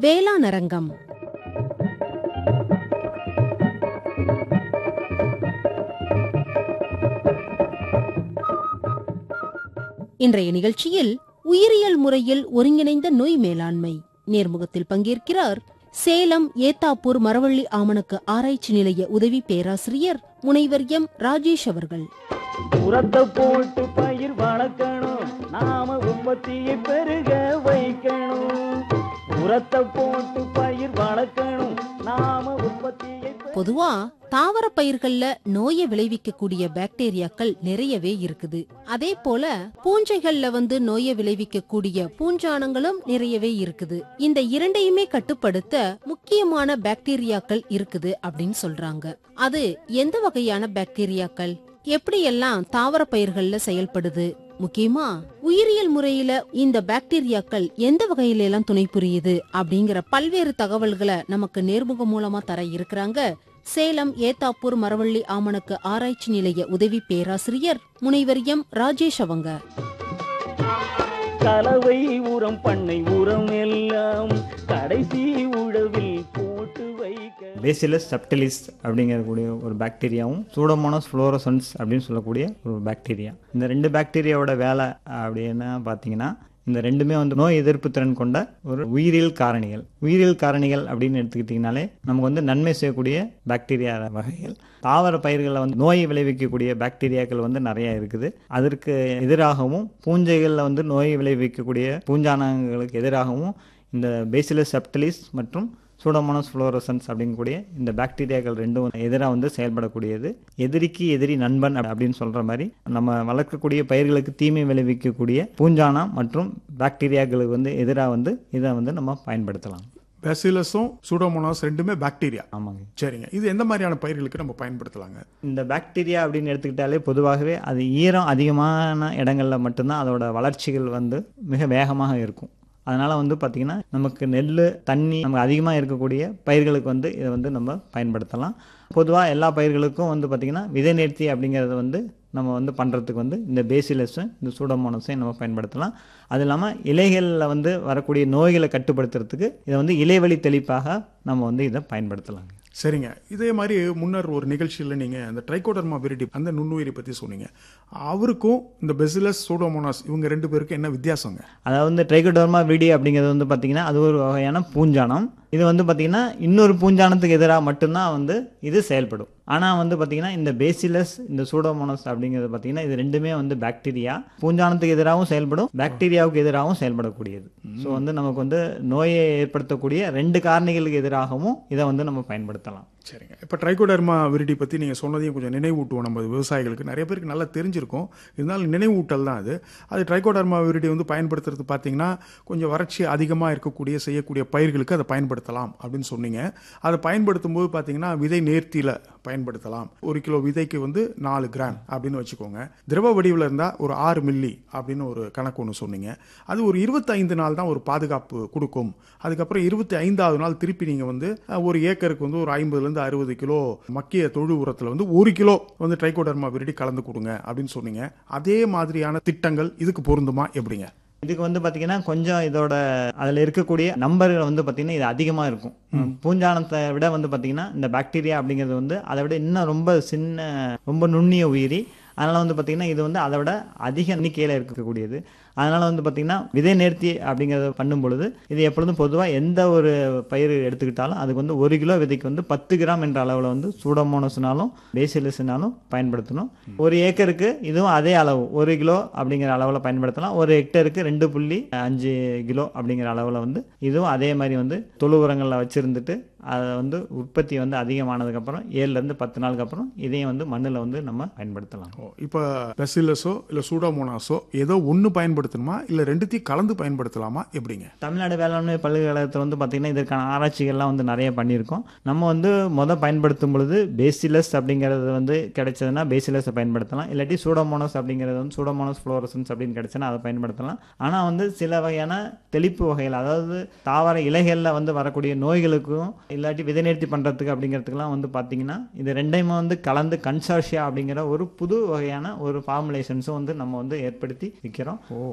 வேளாண் அரங்கம் இன்றைய நிகழ்ச்சியில் உயிரியல் முறையில் ஒருங்கிணைந்த நோய் மேலாண்மை நேர்முகத்தில் பங்கேற்கிறார் சேலம் ஏத்தாப்பூர் மரவள்ளி ஆமணக்கு ஆராய்ச்சி நிலைய உதவி பேராசிரியர் முனைவர் எம் ராஜேஷ் அவர்கள் உரத்தை போட்டு பயிர் வளர்க்கணும் நாம உற்பத்தியை பெருக வைக்கணும் உரத்தை போட்டு பயிர் வளர்க்கணும் நாம உற்பத்தியை பெ- பொதுவா தாவர பயிர்கள்ல நோயை விளைவிக்கக்கூடிய பாக்டீரியாக்கள் நிறையவே இருக்குது அதே போல பூஞ்சைகள்ல வந்து நோயை விளைவிக்கக்கூடிய பூஞ்சானங்களும் நிறையவே இருக்குது இந்த இரண்டையுமே கட்டுப்படுத்த முக்கியமான பாக்டீரியாக்கள் இருக்குது அப்படின்னு சொல்றாங்க அது எந்த வகையான பாக்டீரியாக்கள் எப்படியெல்லாம் தாவர பயிர்கள்ல செயல்படுது முக்கியமா உயிரியல் முறையில இந்த பாக்டீரியாக்கள் எந்த வகையில எல்லாம் துணை புரியுது அப்படிங்கிற பல்வேறு தகவல்களை நமக்கு நேர்முகம் மூலமா தர இருக்கிறாங்க சேலம் ஏத்தாப்பூர் மரவள்ளி ஆமணக்கு ஆராய்ச்சி நிலைய உதவி பேராசிரியர் முனைவர் எம் ராஜேஷ் அவங்க கலவை உரம் பண்ணை உரம் எல்லாம் கடைசி உழவில் போட்டு வைக்க பேசிலஸ் சப்டிலிஸ் அப்படிங்கக்கூடிய ஒரு பாக்டீரியாவும் சூடோமோனஸ் ஃப்ளோரசன்ஸ் அப்படின்னு சொல்லக்கூடிய ஒரு பாக்டீரியா இந்த ரெண்டு பாக்டீரியாவோட வேலை அப்படின்னு பார்த்தீங்கன்னா இந்த ரெண்டுமே வந்து நோய் எதிர்ப்பு திறன் கொண்ட ஒரு உயிரியல் காரணிகள் உயிரியல் காரணிகள் அப்படின்னு எடுத்துக்கிட்டிங்கனாலே நமக்கு வந்து நன்மை செய்யக்கூடிய பாக்டீரியா வகைகள் தாவர பயிர்களில் வந்து நோய் விளைவிக்கக்கூடிய பாக்டீரியாக்கள் வந்து நிறைய இருக்குது அதற்கு எதிராகவும் பூஞ்சைகளில் வந்து நோய் விளைவிக்கக்கூடிய பூஞ்சானங்களுக்கு எதிராகவும் இந்த பேசிலஸ் செப்டலிஸ் மற்றும் சூடோமோனஸ் ஃப்ளோரசன்ஸ் அப்படிங்கக்கூடிய இந்த பாக்டீரியாக்கள் ரெண்டும் எதிராக வந்து செயல்படக்கூடியது எதிரிக்கு எதிரி நண்பன் அப்~ அப்படின்னு சொல்ற மாதிரி நம்ம வளர்க்கக்கூடிய பயிர்களுக்கு தீமை விளைவிக்கக்கூடிய பூஞ்சானம் மற்றும் பாக்டீரியாக்களுக்கு வந்து எதிராக வந்து இதை வந்து நம்ம பயன்படுத்தலாம் பேசிலஸும் சூடோமோனாஸ் ரெண்டுமே பாக்டீரியா ஆமாங்க சரிங்க இது எந்த மாதிரியான பயிர்களுக்கு நம்ம பயன்படுத்தலாங்க இந்த பாக்டீரியா அப்படின்னு எடுத்துக்கிட்டாலே பொதுவாகவே அது ஈரம் அதிகமான இடங்கள்ல மட்டும்தான் அதோட வளர்ச்சிகள் வந்து மிக வேகமாக இருக்கும் அதனால வந்து பார்த்திங்கன்னா நமக்கு நெல் தண்ணி நமக்கு அதிகமாக இருக்கக்கூடிய பயிர்களுக்கு வந்து இதை வந்து நம்ம பயன்படுத்தலாம் பொதுவாக எல்லா பயிர்களுக்கும் வந்து பார்த்திங்கன்னா விதை நேர்த்தி அப்படிங்கிறது வந்து நம்ம வந்து பண்ணுறதுக்கு வந்து இந்த பேசிலஸும் இந்த சூடோமோனஸையும் நம்ம பயன்படுத்தலாம் அது இல்லாமல் இலைகளில் வந்து வரக்கூடிய நோய்களை கட்டுப்படுத்துறதுக்கு இதை வந்து இலைவழி தெளிப்பாக நம்ம வந்து இதை பயன்படுத்தலாங்க சரிங்க இதே மாதிரி முன்னர் ஒரு நிகழ்ச்சியில் நீங்கள் அந்த ட்ரைகோடர்மா விரிடி அந்த நுண்ணுயிரி பற்றி சொன்னீங்க அவருக்கும் இந்த பெசிலஸ் சூடோமோனாஸ் இவங்க ரெண்டு பேருக்கும் என்ன வித்தியாசங்க அதாவது வந்து ட்ரைகோடர்மா விடி அப்படிங்கிறது வந்து பார்த்தீங்கன்னா அது ஒரு வகையான பூஞ்சானம் இது வந்து பார்த்தீங்கன்னா இன்னொரு பூஞ்சானத்துக்கு எதிராக மட்டும்தான் வந்து இது செயல்படும் ஆனால் வந்து பார்த்தீங்கன்னா இந்த பேசிலஸ் இந்த சூடோமோனஸ் அப்படிங்கிறது பார்த்தீங்கன்னா இது ரெண்டுமே வந்து பாக்டீரியா பூஞ்சானத்துக்கு எதிராகவும் செயல்படும் பாக்டீரியாவுக்கு எதிராகவும் செயல்படக்கூடியது ஸோ வந்து நமக்கு வந்து நோயை ஏற்படுத்தக்கூடிய ரெண்டு காரணிகளுக்கு எதிராகவும் இதை வந்து நம்ம பயன்படுத்தலாம் சரிங்க இப்போ ட்ரைகோடர்மா விரிடி பற்றி நீங்கள் சொன்னதையும் கொஞ்சம் நினைவூட்டுவோம் நம்ம விவசாயிகளுக்கு நிறைய பேருக்கு நல்லா தெரிஞ்சிருக்கும் இருந்தாலும் நினைவூட்டல் தான் அது அது ட்ரைகோடர்மா விரிடி வந்து பயன்படுத்துறது பார்த்தீங்கன்னா கொஞ்சம் வறட்சி அதிகமாக இருக்கக்கூடிய செய்யக்கூடிய பயிர்களுக்கு அதை பயன்படுத்தலாம் அப்படின்னு சொன்னீங்க அதை பயன்படுத்தும் போது பார்த்தீங்கன்னா விதை நேர்த்தியில் பயன்படுத்தலாம் ஒரு கிலோ விதைக்கு வந்து நாலு கிராம் அப்படின்னு வச்சுக்கோங்க திரவ வடிவில் இருந்தால் ஒரு ஆறு மில்லி அப்படின்னு ஒரு கணக்கு ஒன்று சொன்னீங்க அது ஒரு இருபத்தைந்து நாள் தான் ஒரு பாதுகாப்பு கொடுக்கும் அதுக்கப்புறம் இருபத்தி ஐந்தாவது நாள் திருப்பி நீங்கள் வந்து அஹ், ஒரு ஏக்கருக்கு வந்து ஒரு ஐம்பதுலேருந்து அறுபது கிலோ மக்கிய தொழு உரத்தில் வந்து ஒரு கிலோ வந்து ட்ரைகோடர்மா விரிடி கலந்து கொடுங்க அப்படின்னு சொன்னீங்க அதே மாதிரியான திட்டங்கள் இதுக்கு பொருந்துமா எப்படிங்க இதுக்கு வந்து பார்த்தீங்கன்னா கொஞ்சம் இதோட அதில் இருக்கக்கூடிய நம்பர்கள் வந்து பார்த்தீங்கன்னா இது அதிகமாக இருக்கும் பூஞ்சானத்தை விட வந்து பார்த்தீங்கன்னா இந்த பாக்டீரியா அப்படிங்கிறது வந்து அதை விட இன்னும் ரொம்ப சின்ன ரொம்ப நுண்ணிய உயிரி அதனால் வந்து பார்த்தீங்கன்னா இது வந்து அதை விட அதிக எண்ணிக்கையில் இருக்கக்கூடியது அதனால் வந்து பார்த்தீங்கன்னா விதை நேர்த்தி அப்படிங்கிறத பண்ணும் பொழுது இது எப்பொழுதும் பொதுவாக எந்த ஒரு பயிர் எடுத்துக்கிட்டாலும் அதுக்கு வந்து ஒரு கிலோ விதைக்கு வந்து பத்து கிராம் என்ற அளவில் வந்து சூடோமோனஸ்னாலும் பேசிலஸ்னாலும் பயன்படுத்தணும் ஒரு ஏக்கருக்கு இதுவும் அதே அளவு ஒரு கிலோ அப்படிங்கிற அளவில் பயன்படுத்தலாம் ஒரு ஹெக்டருக்கு ரெண்டு புள்ளி அஞ்சு கிலோ அப்படிங்கிற அளவில் வந்து இதுவும் அதே மாதிரி வந்து தொழு உரங்களில் வச்சுருந்துட்டு அதை வந்து உற்பத்தி வந்து அதிகமானதுக்கப்புறம் ஏழுலேருந்து பத்து நாளுக்கு அப்புறம் இதையும் வந்து மண்ணில் வந்து நம்ம பயன்படுத்தலாம் ஓ இப்போ பெசிலஸோ இல்லை சூடோமோனாஸோ ஏதோ ஒன்று பயன்படுத்தணுமா இல்லை ரெண்டுத்தையும் கலந்து பயன்படுத்தலாமா எப்படிங்க தமிழ்நாடு வேளாண்மை பல்கலைக்கழகத்தில் வந்து பார்த்திங்கன்னா இதற்கான ஆராய்ச்சிகள்லாம் வந்து நிறைய பண்ணியிருக்கோம் நம்ம வந்து மொதல் பயன்படுத்தும் பொழுது பேசிலஸ் அப்படிங்கிறது வந்து கிடைச்சதுன்னா பேசிலஸை பயன்படுத்தலாம் இல்லாட்டி சூடோமோனஸ் அப்படிங்கிறது வந்து சூடோமோனஸ் ஃப்ளோரசன்ஸ் அப்படின்னு கிடைச்சுன்னா அதை பயன்படுத்தலாம் ஆனால் வந்து சில வகையான தெளிப்பு வகைகள் அதாவது தாவர இலைகளில் வந்து வரக்கூடிய நோய்களுக்கும் இல்லாட்டி விதை நேர்த்தி பண்ணுறதுக்கு அப்படிங்கிறதுக்கெல்லாம் வந்து பார்த்தீங்கன்னா இது ரெண்டையுமே வந்து கலந்து கன்சார்ஷியா அப்படிங்கிற ஒரு புது வகையான ஒரு ஃபார்முலேஷன்ஸும் வந்து நம்ம வந்து ஏற்படுத்தி விற்கிறோம்